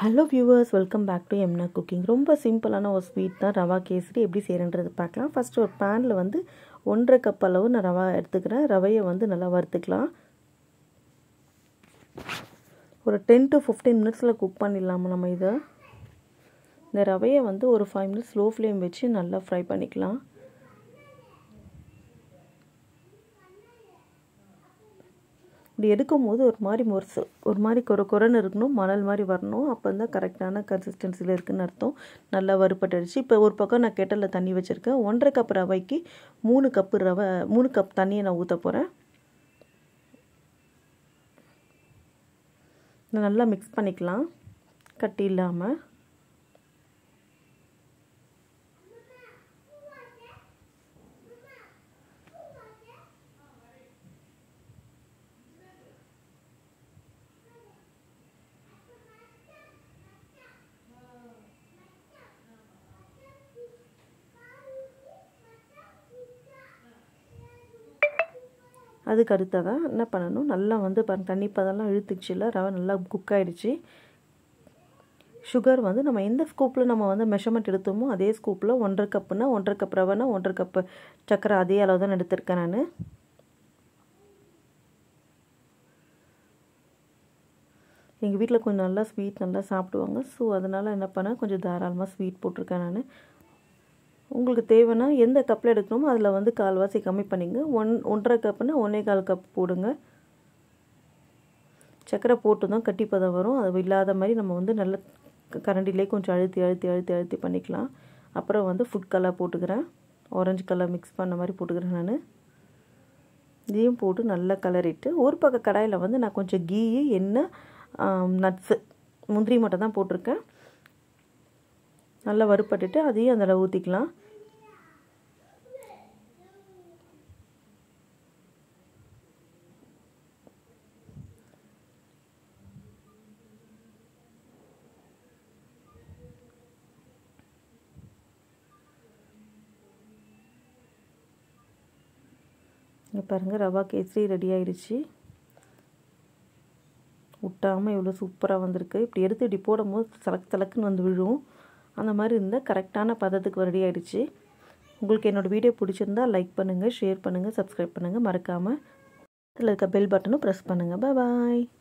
hello viewers welcome back to எம்னா cooking ரொம்ப சிம்பிளான ஒரு ஸ்வீட் தான் ரவா கேசரி எப்படி செய்கிறன்றது பார்க்கலாம் ஃபஸ்ட்டு ஒரு பேனில் வந்து ஒன்றரை கப் அளவு நான் ரவா எடுத்துக்கிறேன் ரவையை வந்து நல்லா வறுத்துக்கலாம் ஒரு டென் டு ஃபிஃப்டீன் மினிட்ஸில் குக் பண்ணிடலாமா நம்ம இதை இந்த ரவையை வந்து ஒரு ஃபைவ் மினிட்ஸ் ஸ்லோ ஃப்ளேம் வச்சு நல்லா ஃப்ரை பண்ணிக்கலாம் இப்படி எடுக்கும் போது ஒரு மாதிரி மொர்ஸ் ஒரு மாதிரி கொர கொரன்னு இருக்கணும் மணல் மாதிரி வரணும் அப்போ தான் கரெக்டான கன்சிஸ்டன்சியில் இருக்குதுன்னு அர்த்தம் நல்லா வறுப்பட்டுடுச்சு இப்போ ஒரு பக்கம் நான் கெட்டலில் தண்ணி வச்சுருக்கேன் ஒன்றரை கப் ரவைக்கு மூணு கப்பு ரவை மூணு கப் தண்ணியை நான் ஊற்ற போகிறேன் நல்லா மிக்ஸ் பண்ணிக்கலாம் கட்டி இல்லாமல் அதுக்கு அடுத்ததாக என்ன பண்ணணும் நல்லா வந்து தண்ணி பதெல்லாம் இழுத்துச்சுல ரவை நல்லா குக் ஆகிடுச்சு சுகர் வந்து நம்ம எந்த ஸ்கூப்பில் நம்ம வந்து மெஷர்மெண்ட் எடுத்தோமோ அதே ஸ்கூப்பில் ஒன்றரை கப்புனா ஒன்றரை கப் ரவைனா ஒன்றரை கப்பு சக்கரை அதே அளவு தான் எடுத்திருக்கேன் நான் எங்கள் வீட்டில் கொஞ்சம் நல்லா ஸ்வீட் நல்லா சாப்பிடுவாங்க ஸோ அதனால் என்ன பண்ணேன் கொஞ்சம் தாராளமாக ஸ்வீட் போட்டிருக்கேன் நான் உங்களுக்கு தேவைன்னா எந்த கப்பில் எடுக்கணுமோ அதில் வந்து கால்வாசி கம்மி பண்ணிங்க ஒன் ஒன்றரை கப்புனா ஒன்றே கால் கப் போடுங்க சர்க்கரை போட்டு தான் கட்டிப்பதம் வரும் அது இல்லாத மாதிரி நம்ம வந்து நல்ல கரண்டிலே கொஞ்சம் அழுத்தி அழுத்தி அழுத்தி அழுத்தி பண்ணிக்கலாம் அப்புறம் வந்து ஃபுட் கலர் போட்டுக்கிறேன் ஆரஞ்சு கலர் மிக்ஸ் பண்ண மாதிரி போட்டுக்கிறேன் நான் இதையும் போட்டு நல்லா கலரிட்டு ஒரு பக்கம் கடாயில் வந்து நான் கொஞ்சம் கீ எண்ணெய் நட்ஸு முந்திரி மட்டும் தான் போட்டிருக்கேன் நல்லா வறுப்பட்டுட்டு அதையும் அதில் ஊற்றிக்கலாம் இங்கே பாருங்கள் ரவா கேசரி ரெடி ஆயிடுச்சு விட்டாமல் எவ்வளோ சூப்பராக வந்திருக்கு இப்படி எடுத்து இப்படி போடும்போது சலக்கு சலக்குன்னு வந்து விழும் அந்த மாதிரி இருந்தால் கரெக்டான பதத்துக்கு ரெடி ஆகிடுச்சு உங்களுக்கு என்னோடய வீடியோ பிடிச்சிருந்தா லைக் பண்ணுங்கள் ஷேர் பண்ணுங்கள் சப்ஸ்கிரைப் பண்ணுங்கள் மறக்காமல் இதில் இருக்க பெல் பட்டனும் ப்ரெஸ் பண்ணுங்கள் பாய்